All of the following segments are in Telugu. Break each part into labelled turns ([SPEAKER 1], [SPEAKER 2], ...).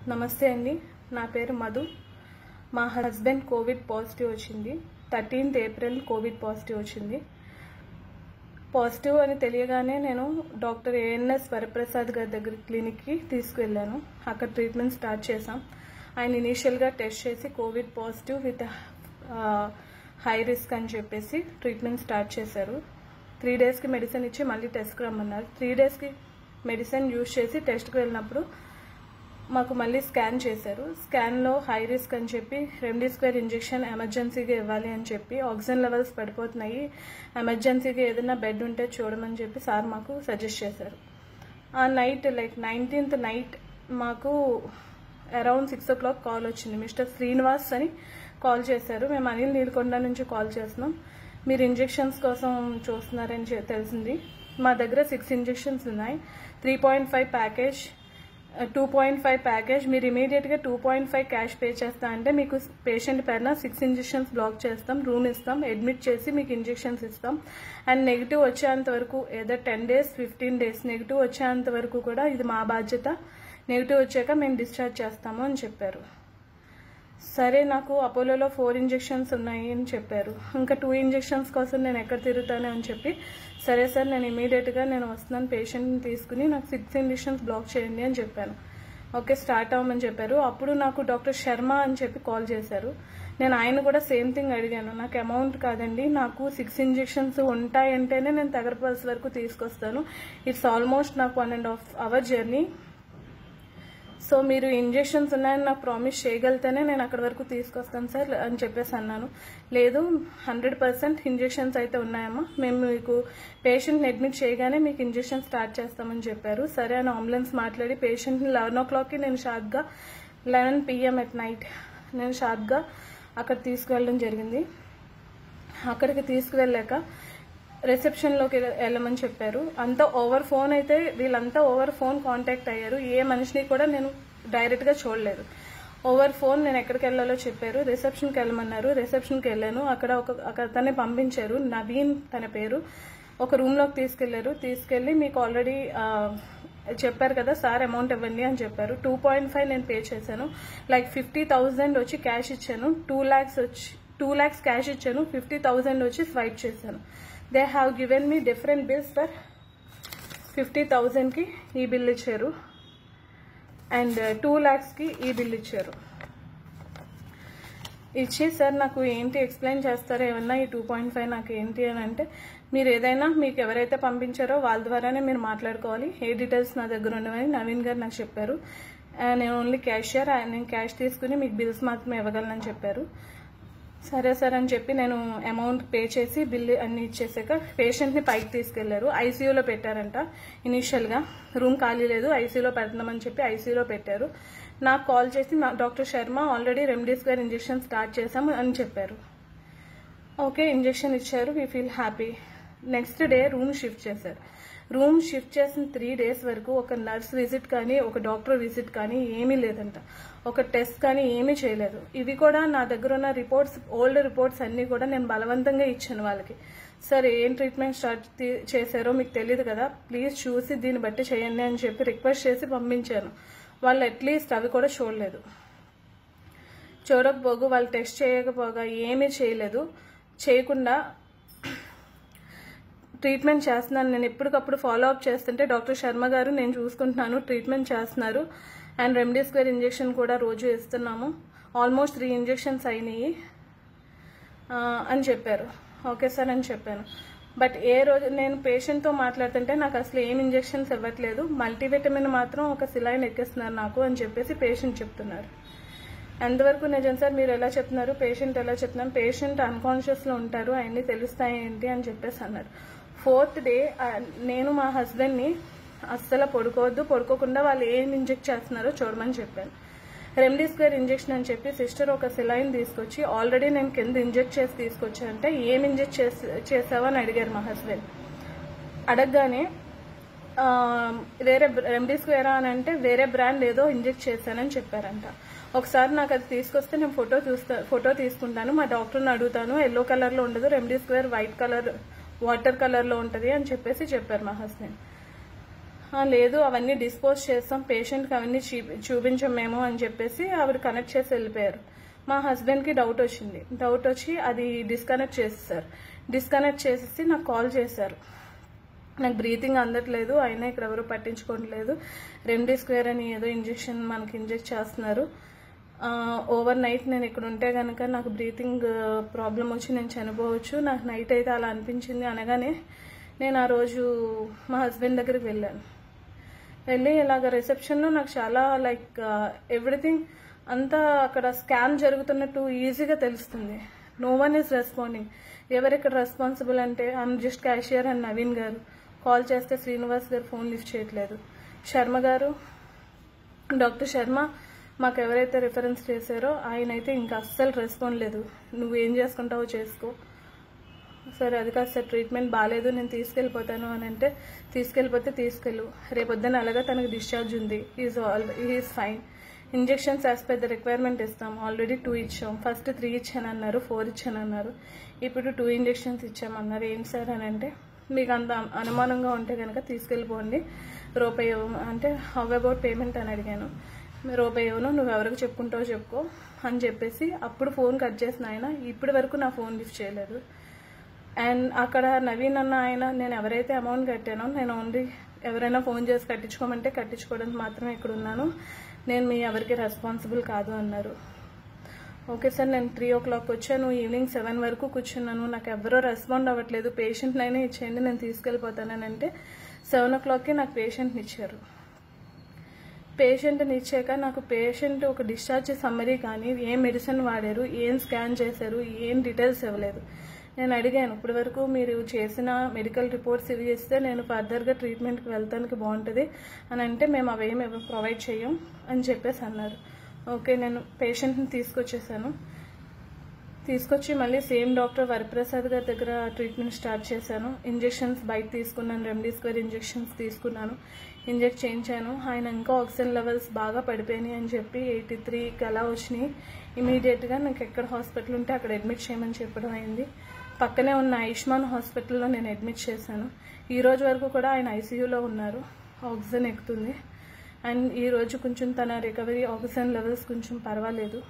[SPEAKER 1] నమస్తే అండి నా పేరు మధు మా హస్బెండ్ కోవిడ్ పాజిటివ్ వచ్చింది థర్టీన్త్ ఏప్రిల్ కోవిడ్ పాజిటివ్ వచ్చింది పాజిటివ్ అని తెలియగానే నేను డాక్టర్ ఏఎన్ఎస్ వరప్రసాద్ గారి దగ్గర క్లినిక్కి తీసుకువెళ్ళాను అక్కడ ట్రీట్మెంట్ స్టార్ట్ చేశాం ఆయన ఇనీషియల్గా టెస్ట్ చేసి covid positive with high risk అని చెప్పేసి ట్రీట్మెంట్ స్టార్ట్ చేశారు త్రీ డేస్కి మెడిసిన్ ఇచ్చి మళ్ళీ టెస్ట్కి రమ్మన్నారు త్రీ డేస్కి మెడిసిన్ యూజ్ చేసి టెస్ట్కి వెళ్ళినప్పుడు మాకు మళ్ళీ స్కాన్ చేశారు స్కాన్లో హై రిస్క్ అని చెప్పి రెమ్డెసివిర్ ఇంజెక్షన్ ఎమర్జెన్సీగా ఇవ్వాలి అని చెప్పి ఆక్సిజన్ లెవెల్స్ పడిపోతున్నాయి ఎమర్జెన్సీగా ఏదైనా బెడ్ ఉంటే చూడమని చెప్పి సార్ మాకు సజెస్ట్ చేశారు ఆ నైట్ లైక్ నైన్టీన్త్ నైట్ మాకు around six o'clock call వచ్చింది మిస్టర్ శ్రీనివాస్ అని కాల్ చేశారు మేము అనిల్ నీలకొండ నుంచి కాల్ చేస్తున్నాం మీరు ఇంజెక్షన్స్ కోసం చూస్తున్నారని చె- తెలిసింది మా దగ్గర సిక్స్ ఇంజెక్షన్స్ ఉన్నాయి three point five package two point five package మీరు ఇమీడియట్గా two point five cash pay చేస్తా అంటే మీకు పేషెంట్ పేరున సిక్స్ ఇంజెక్షన్స్ బ్లాక్ చేస్తాం రూమ్ ఇస్తాం అడ్మిట్ చేసి మీకు ఇంజెక్షన్స్ ఇస్తాం అండ్ నెగిటివ్ వచ్చేంత వరకు ఏదో ten days fifteen days negative వచ్చేంత వరకు కూడా ఇది మా బాధ్యత నెగిటివ్ వచ్చాక మేము డిశ్చార్జ్ చేస్తాము అని చెప్పారు సరే నాకు అపోలోలో ఫోర్ ఇంజెక్షన్స్ ఉన్నాయి అని చెప్పారు ఇంకా టూ ఇంజెక్షన్స్ కోసం నేను ఎక్కడ తిరుగుతాను అని చెప్పి సరే సార్ నేను ఇమీడియట్గా నేను వస్తున్నాను పేషెంట్ని తీసుకుని నాకు సిక్స్ ఇంజెక్షన్స్ బ్లాక్ చేయండి అని చెప్పాను ఓకే స్టార్ట్ అవ్వమని చెప్పారు అప్పుడు నాకు డాక్టర్ శర్మ అని చెప్పి కాల్ చేశారు నేను ఆయన కూడా సేమ్ థింగ్ అడిగాను నాకు అమౌంట్ కాదండి నాకు సిక్స్ ఇంజెక్షన్స్ ఉంటాయంటేనే నేను తగరపల్స్ వరకు తీసుకొస్తాను ఇట్స్ ఆల్మోస్ట్ నాకు one and half hour journey so మీరు ఇంజెక్షన్స్ ఉన్నాయని నాకు ప్రామిస్ చేయగలితేనే నేను అక్కడి వరకు తీసుకొస్తాను సార్ అని చెప్పేసి అన్నాను లేదు హండ్రెడ్ పర్సెంట్ ఇంజెక్షన్స్ అయితే ఉన్నాయమ్మా మేము మీకు పేషెంట్ని అడ్మిట్ చేయగానే మీకు ఇంజెక్షన్ స్టార్ట్ చేస్తామని చెప్పారు సరే అని అంబులెన్స్ మాట్లాడి పేషెంట్ని లెవెన్ ఓ క్లాక్కి నేను షార్ప్గా లెవెన్ పిఎం ఎట్ నైట్ నేను షార్ప్గా అక్కడ తీసుకువెళ్ళడం జరిగింది అక్కడికి తీసుకువెళ్ళాక రిసెప్షన్లోకి వెళ్ళమని చెప్పారు అంతా ఓవర్ ఫోన్ అయితే వీళ్ళంతా ఓవర్ ఫోన్ కాంటాక్ట్ అయ్యారు ఏ మనిషిని కూడా నేను డైరెక్ట్గా చూడలేదు ఓవర్ ఫోన్ నేను ఎక్కడికి వెళ్ళాలో చెప్పారు రిసెప్షన్కి వెళ్ళమన్నారు రిసెప్షన్కి వెళ్ళాను అక్కడ ఒక ఒక అతన్ని పంపించారు నవీన్ తన పేరు ఒక రూమ్లోకి తీసుకెళ్లారు తీసుకెళ్లి మీకు ఆల్రెడీ చెప్పారు కదా సార్ అమౌంట్ ఇవ్వండి అని చెప్పారు టూ పాయింట్ ఫైవ్ నేను పే చేశాను లైక్ ఫిఫ్టీ థౌజండ్ వచ్చి క్యాష్ ఇచ్చాను టూ ల్యాక్స్ వచ్చి టూ ల్యాక్స్ క్యాష్ ఇచ్చాను ఫిఫ్టీ థౌజండ్ వచ్చి స్వైప్ చేశాను they have given me different bills for fifty థౌజండ్కి ఈ బిల్ ఇచ్చారు అండ్ టూ ల్యాక్స్కి ఈ బిల్ ఇచ్చారు ఇచ్చి సార్ నాకు ఏంటి ఎక్స్ప్లెయిన్ చేస్తారో ఏమన్నా ఈ టూ పాయింట్ ఫైవ్ నాకు ఏంటి అని అంటే మీరు ఏదైనా మీకు ఎవరైతే పంపించారో వాళ్ళ ద్వారానే మీరు మాట్లాడుకోవాలి ఏ డీటెయిల్స్ నా దగ్గర ఉండవని నవీన్ గారు నాకు చెప్పారు ఆ, నేను ఓన్లీ క్యాషియర్ నేను క్యాష్ తీసుకుని మీకు బిల్స్ మాత్రమే ఇవ్వగలనని చెప్పారు సరే సార్ అని చెప్పి నేను అమౌంట్ పే చేసి బిల్ అన్ని ఇచ్చేసాక పేషెంట్ని పైకి తీసుకెళ్లారు ఐసీయూలో పెట్టారంట ఇనీషియల్గా రూమ్ ఖాళీ లేదు ఐసీయూలో పెడుతున్నామని చెప్పి ఐసీయూలో పెట్టారు నాకు కాల్ చేసి మా doctor Sharma already remdesivir injection start చేశాము అని చెప్పారు ఓకే ఇంజెక్షన్ ఇచ్చారు we feel happy next day room shift చేశారు రూమ్ షిఫ్ట్ చేసిన త్రీ డేస్ వరకు ఒక నర్స్ విజిట్ కానీ ఒక డాక్టర్ విజిట్ కానీ ఏమీ లేదంట ఒక టెస్ట్ కానీ ఏమీ చేయలేదు ఇవి కూడా నా దగ్గర ఉన్న రిపోర్ట్స్ ఓల్డ్ రిపోర్ట్స్ అన్నీ కూడా నేను బలవంతంగా ఇచ్చాను వాళ్ళకి సార్ ఏం ట్రీట్మెంట్ స్టార్ట్ తీ- చేశారో మీకు తెలియదు కదా ప్లీజ్ చూసి దీన్ని బట్టి చేయండి అని చెప్పి రిక్వెస్ట్ చేసి పంపించాను వాళ్ళు అట్లీస్ట్ అవి కూడా చూడలేదు చూడకపోగా వాళ్ళు టెస్ట్ చేయకపోగా ఏమీ చేయలేదు చేయకుండా ట్రీట్మెంట్ చేస్తున్నాను నేను ఎప్పటికప్పుడు ఫాలో అప్ చేస్తుంటే డాక్టర్ శర్మ గారు నేను చూసుకుంటున్నాను ట్రీట్మెంట్ చేస్తున్నారు అండ్ రెమ్డెసివిర్ ఇంజెక్షన్ కూడా రోజు ఇస్తున్నాము ఆల్మోస్ట్ త్రీ ఇంజెక్షన్స్ అయినాయి ఆ, అని చెప్పారు ఓకే సార్ అని చెప్పాను బట్ ఏ రోజు నేను పేషెంట్తో మాట్లాడుతుంటే నాకు అసలు ఏం ఇంజెక్షన్స్ ఇవ్వట్లేదు మల్టీవిటమిన్ మాత్రం ఒక సిలైన్ ఎక్కిస్తున్నారు నాకు అని చెప్పేసి పేషెంట్ చెప్తున్నారు ఎంతవరకు నిజం సార్ మీరు ఎలా చెప్తున్నారు పేషెంట్ ఎలా చెప్తున్నారు పేషెంట్ అన్కాన్షియస్లో ఉంటారు అవన్నీ తెలుస్తాయి ఏంటి అని చెప్పేసి అన్నారు ఫోర్త్ డే నేను మా హస్బెండ్ని అస్సలు పడుకోవద్దు పడుకోకుండా వాళ్ళు ఏం ఇంజెక్ట్ చేస్తున్నారో చూడమని చెప్పాను రెమ్డెసివిర్ ఇంజెక్షన్ అని చెప్పి సిస్టర్ ఒక సిలైన్ తీసుకొచ్చి ఆల్రెడీ నేను కింద ఇంజెక్ట్ చేసి తీసుకొచ్చానంటే ఏం ఇంజెక్ట్ చేసి చేసావని అడిగారు మా హస్బెండ్ అడగగానే ఆ, వేరే రెమ్డెసివిరా అని అంటే వేరే బ్రాండ్ ఏదో ఇంజెక్ట్ చేశానని చెప్పారంట ఒకసారి నాకు అది తీసుకొస్తే నేను ఫోటో చూస్తా ఫోటో తీసుకుంటాను మా డాక్టర్ని అడుగుతాను ఎల్లో కలర్లో ఉండదు రెమ్డెసివిర్ వైట్ కలర్ వాటర్ కలర్లో ఉంటుంది అని చెప్పేసి చెప్పారు మా హస్బెండ్ "ఆ, లేదు అవన్నీ డిస్పోజ్ చేస్తాం పేషెంట్కి అవన్నీ చీ- చూపించం మేము అని చెప్పేసి ఆవిడ కనెక్ట్ చేసి వెళ్ళిపోయారు మా హస్బెండ్కి డౌట్ వచ్చింది డౌట్ వచ్చి అది డిస్కనెక్ట్ చేసేసారు డిస్కనెక్ట్ చేసేసి నాకు కాల్ చేశారు నాకు బ్రీతింగ్ అందట్లేదు అయినా ఇక్కడ ఎవరు పట్టించుకోవట్లేదు రెమ్డీ స్క్వేర్ అని ఏదో ఇంజెక్షన్ మనకి ఇంజెక్ట్ చేస్తున్నారు ఓవర్ నైట్ నేను ఇక్కడ ఉంటే కనుక నాకు బ్రీతింగ్ ప్రాబ్లం వచ్చి నేను చనిపోవచ్చు నాకు నైట్ అయితే అలా అనిపించింది అనగానే నేను ఆ రోజు మా హస్బెండ్ దగ్గరికి వెళ్ళాను వెళ్ళి ఇలాగ రిసెప్షన్లో నాకు చాలా లైక్ ఎవ్రీథింగ్ అంతా అక్కడ స్కామ్ జరుగుతున్నట్టు ఈజీగా తెలుస్తుంది నో వన్ ఈజ్ రెస్పాండింగ్ ఎవరు ఇక్కడ రెస్పాన్సిబుల్ అంటే I'm just cashier and Naveen garu call చేస్తే శ్రీనివాస్ గారు ఫోన్ లిఫ్ట్ చేయట్లేదు శర్మ గారు డాక్టర్ శర్మ మాకు ఎవరైతే రిఫరెన్స్ చేశారో ఆయన అయితే ఇంకా అస్సలు రెస్పాండ్ లేదు నువ్వు ఏం చేసుకుంటావో చేసుకో సరే అది కాదు సార్ ట్రీట్మెంట్ బాగాలేదు నేను తీసుకెళ్ళిపోతాను అని అంటే తీసుకెళ్ళిపోతే తీసుకెళ్ళు రేపొద్దున అలాగా తనకు డిశ్చార్జ్ ఉంది is all is fine injections as పెద్ద రిక్వైర్మెంట్ ఇస్తాం ఆల్రెడీ టూ ఇచ్చాం ఫస్ట్ త్రీ ఇచ్చాను అన్నారు ఫోర్ ఇచ్చాను అన్నారు ఇప్పుడు టూ ఇంజెక్షన్స్ ఇచ్చామన్నారు ఏం సార్ అని అంటే మీకు అంత అనుమానంగా ఉంటే కనుక తీసుకెళ్ళిపోండి రూపాయి ఇవ్వ- అంటే హౌ అబౌట్ పేమెంట్ అని అడిగాను రూపాయి ఇవ్వను నువ్వు ఎవరికి చెప్పుకుంటావో చెప్పుకో అని చెప్పేసి అప్పుడు ఫోన్ కట్ చేసిన ఆయన ఇప్పటి వరకు నా ఫోన్ లిఫ్ట్ చేయలేదు అండ్ అక్కడ నవీన్ అన్న ఆయన నేను ఎవరైతే అమౌంట్ కట్టానో నేను ఓన్లీ ఎవరైనా ఫోన్ చేసి కట్టించుకోమంటే కట్టించుకోవడానికి మాత్రమే ఇక్కడ ఉన్నాను నేను మీ ఎవరికి రెస్పాన్సిబుల్ కాదు అన్నారు ఓకే సార్ నేను త్రీ ఓ క్లాక్ వచ్చాను ఈవినింగ్ సెవెన్ వరకు కూర్చున్నాను నాకు ఎవరో రెస్పాండ్ అవ్వట్లేదు పేషెంట్నైనా ఇచ్చేయండి నేను తీసుకెళ్ళిపోతానని అంటే సెవెన్ ఓ క్లాక్కి నాకు పేషెంట్ని ఇచ్చారు పేషెంట్ని ఇచ్చాక నాకు పేషెంట్ ఒక డిశ్చార్జ్ సమ్మరీ కానీ ఏం మెడిసిన్ వాడారు ఏం స్కాన్ చేశారు ఏం డీటెయిల్స్ ఇవ్వలేదు నేను అడిగాను ఇప్పటి వరకు మీరు చేసిన మెడికల్ రిపోర్ట్స్ ఇవి ఇస్తే నేను ఫర్దర్గా ట్రీట్మెంట్కి వెళ్తానికి బాగుంటుంది అని అంటే మేము అవేం ప్రొవైడ్ చేయం అని చెప్పేసి అన్నారు ఓకే నేను పేషెంట్ని తీసుకొచ్చేసాను తీసుకొచ్చి మళ్ళీ సేమ్ డాక్టర్ వరప్రసాద్ గారి దగ్గర ట్రీట్మెంట్ స్టార్ట్ చేశాను ఇంజెక్షన్స్ బయట తీసుకున్నాను రెమ్డీ స్క్వేర్ ఇంజెక్షన్స్ తీసుకున్నాను ఇంజెక్ట్ చేయించాను ఆయన ఇంకా ఆక్సిజన్ లెవెల్స్ బాగా పడిపోయినాయి అని చెప్పి ఎయిటీ త్రీకి అలా వచ్చినాయి ఇమీడియట్గా నాకు ఎక్కడ హాస్పిటల్ ఉంటే అక్కడ అడ్మిట్ చేయమని చెప్పడం అయింది పక్కనే ఉన్న ఆయుష్మాన్ హాస్పిటల్లో నేను అడ్మిట్ చేశాను ఈ రోజు వరకు కూడా ఆయన ఐసీయూలో ఉన్నారు ఆక్సిజన్ ఎక్కుతుంది అండ్ ఈ రోజు కొంచెం తన రికవరీ ఆక్సిజన్ లెవెల్స్ కొంచెం పర్వాలేదు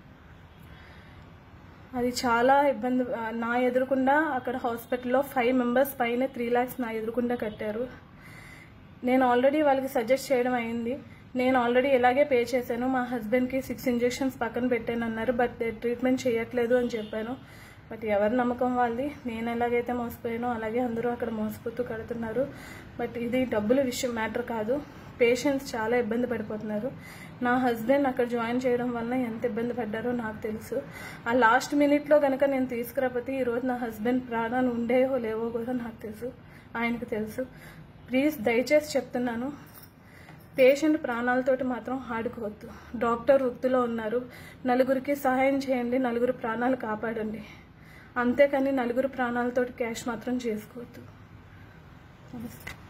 [SPEAKER 1] అది చాలా ఇబ్బంది నా ఎదురుకుండా అక్కడ హాస్పిటల్లో ఫైవ్ మెంబర్స్ పైన త్రీ ల్యాక్స్ నా ఎదురుకుండా కట్టారు నేను ఆల్రెడీ వాళ్ళకి సజెస్ట్ చేయడం అయింది నేను ఆల్రెడీ ఇలాగే పే చేశాను మా హస్బెండ్కి సిక్స్ ఇంజెక్షన్స్ పక్కన పెట్టాను అన్నారు బట్ ట్రీట్మెంట్ చేయట్లేదు అని చెప్పాను బట్ ఎవరి నమ్మకం వాళ్ళది నేను ఎలాగైతే మోసపోయానో అలాగే అందరూ అక్కడ మోసపోతూ కడుతున్నారు బట్ ఇది డబ్బుల విషయం మ్యాటర్ కాదు పేషెంట్స్ చాలా ఇబ్బంది పడిపోతున్నారు నా హస్బెండ్ అక్కడ జాయిన్ చేయడం వల్ల ఎంత ఇబ్బంది పడ్డారో నాకు తెలుసు ఆ లాస్ట్ మినిట్లో కనుక నేను తీసుకురాకపోతే ఈరోజు నా హస్బెండ్ ప్రాణాలు ఉండేవో లేవో కూడా నాకు తెలుసు ఆయనకు తెలుసు ప్లీజ్ దయచేసి చెప్తున్నాను పేషెంట్ ప్రాణాలతోటి మాత్రం ఆడుకోవద్దు డాక్టర్ వృత్తిలో ఉన్నారు నలుగురికి సహాయం చేయండి నలుగురు ప్రాణాలు కాపాడండి అంతేకాని నలుగురు ప్రాణాలతోటి క్యాష్ మాత్రం చేసుకోవద్దు నమస్తే